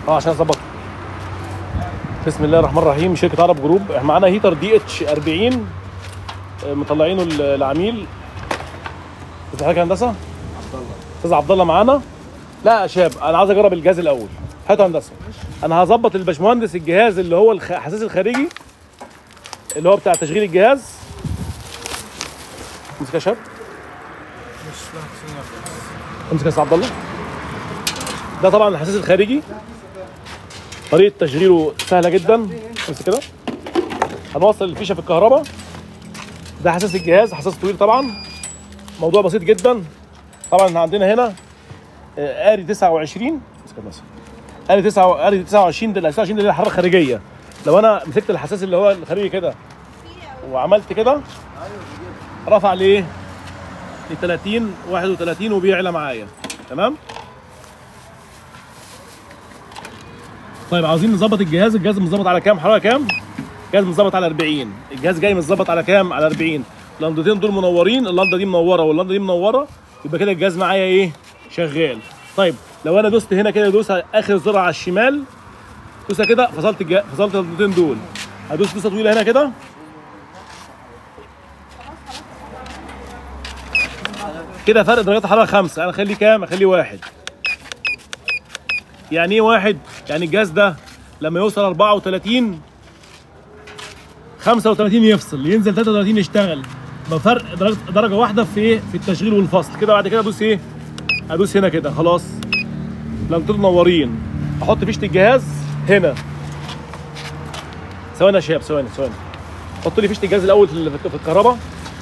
اه عشان اظبطه بسم الله الرحمن الرحيم شركه عرب جروب احنا معانا هيتر دي اتش 40 آه، مطلعينه العميل ازي حضرتك يا هندسه استاذ عبد الله معانا لا يا شاب انا عايز اجرب الجهاز الاول هاتوا يا هندسه انا هظبط الباشمهندس الجهاز اللي هو الخ- الحساس الخارجي اللي هو بتاع تشغيل الجهاز امسك يا شاب امسك يا استاذ عبد الله ده طبعا الحساس الخارجي طريقه تشغيله سهله جدا امسك كده هنوصل الفيشه في الكهرباء ده حساس الجهاز حساس طويل طبعا موضوع بسيط جدا طبعا احنا عندنا هنا آه، اري 29 امسك يا باشا. اري 9 اري 29 ده ال 29 دي الحراره الخارجيه لو انا مسكت الحساس اللي هو الخارجي كده وعملت كده رفع لايه؟ ل 30 31 وبيعلى معايا تمام؟ طيب عاوزين نظبط الجهاز الجهاز متظبط على كام حراره كام الجهاز متظبط على 40 الجهاز جاي متظبط على كام على 40 اللندتين دول منورين اللنده دي منوره واللنده دي منوره يبقى كده الجهاز معايا ايه شغال طيب لو انا دوست هنا كده دوس اخر زرار على الشمال دوسه كده فصلت الجهاز فصلت اللندتين دول هدوس دوسه طويله هنا كده كده فرق درجات الحراره خمسه انا اخليه كام اخليه واحد يعني ايه واحد؟ يعني الجهاز ده لما يوصل 34 35 يفصل ينزل 33 يشتغل بفرق درجه درجه واحده في ايه؟ في التشغيل والفصل كده بعد كده ادوس ايه؟ ادوس هنا كده خلاص لمتين منورين احط فيشه الجهاز هنا ثواني يا شباب ثواني ثواني حط لي فيشه الجهاز الاول في في الكهرباء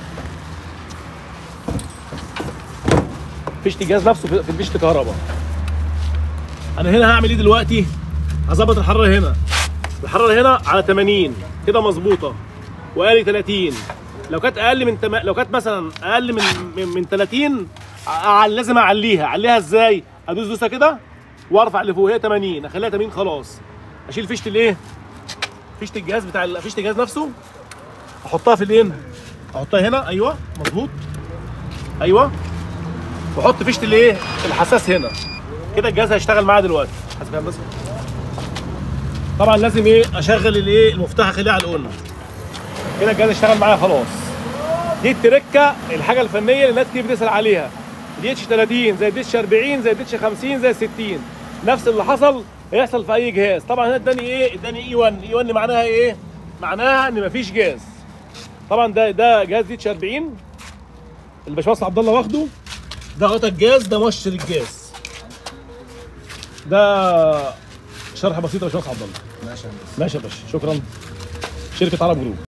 فيشه الجهاز نفسه في في فيشه الكهرباء انا هنا هعمل ايه دلوقتي هظبط الحراره هنا الحراره هنا على 80 كده مظبوطه وقالي 30 لو كانت اقل من تم... لو كانت مثلا اقل من من, من 30 أع... لازم اعليها اعليها ازاي ادوس دوسه كده وارفع لفوق هي 80 اخليها 80 خلاص اشيل فيشه الايه فيشه الجهاز بتاع ال- فيشه الجهاز نفسه احطها في الايه احطها هنا ايوه مظبوط ايوه واحط فيشه الايه الحساس هنا كده الجهاز هيشتغل معايا دلوقتي حسب بس طبعا لازم ايه اشغل الايه المفتاح اخليه على الاون كده الجهاز اشتغل معايا خلاص دي التركه الحاجه الفنيه اللي الناس كتير بتسال عليها دي اتش 30 زي دي اتش 40 زي دي اتش 50 زي 60 نفس اللي حصل هيحصل في اي جهاز طبعا هنا اداني ايه اداني اي 1 اي 1 معناها ايه معناها ان مفيش جاز طبعا ده ده جهاز دي اتش 40 الباشمهندس عبد الله واخده ده غطا الجاز ده مؤشر الجاز ده شرح بسيط يا باشمهندس عبد الله ماشي يا هندسه ماشي يا باشا شكرا شركه عرب جروب